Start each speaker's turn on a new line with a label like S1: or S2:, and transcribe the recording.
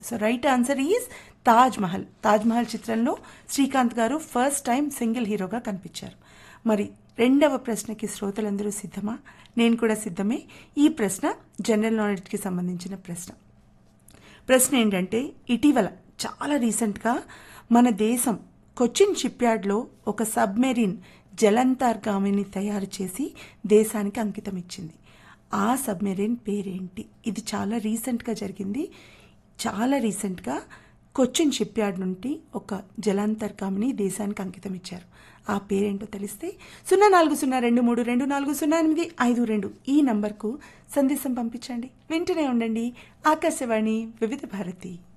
S1: so right answer is Taj Mahal Taj Mahal చిత్రంలో శ్రీకాంత్ గారు first time single హీరోగా కనిపించారు మరి రెండవ ప్రశ్నకి శ్రోతలందరూ సిద్ధమా నేను కూడా సిద్ధమే ఈ ప్రశ్న జనరల్ నాలెడ్జ్కి సంబంధించిన ప్రశ్న ప్రశ్న ఏంటంటే ఇటీవల చాలా రీసెంట్గా మన దేశం కొచ్చిన్ షిప్యార్డ్లో ఒక సబ్మెరీన్ జలంతర్గామిని తయారు చేసి దేశానికి అంకితం ఇచ్చింది ఆ సబ్మెరీన్ పేరేంటి ఇది చాలా రీసెంట్గా జరిగింది చాలా రీసెంట్గా కొచ్చిన్ షిప్యార్డ్ నుండి ఒక జలాంతర్గామిని దేశానికి అంకితం ఇచ్చారు ఆ పేరేంటో తెలిస్తే సున్నా నాలుగు సున్నా రెండు మూడు రెండు నాలుగు సున్నా ఎనిమిది ఐదు రెండు ఈ నంబర్కు సందేశం పంపించండి వింటూనే ఉండండి ఆకాశవాణి వివిధ భారతి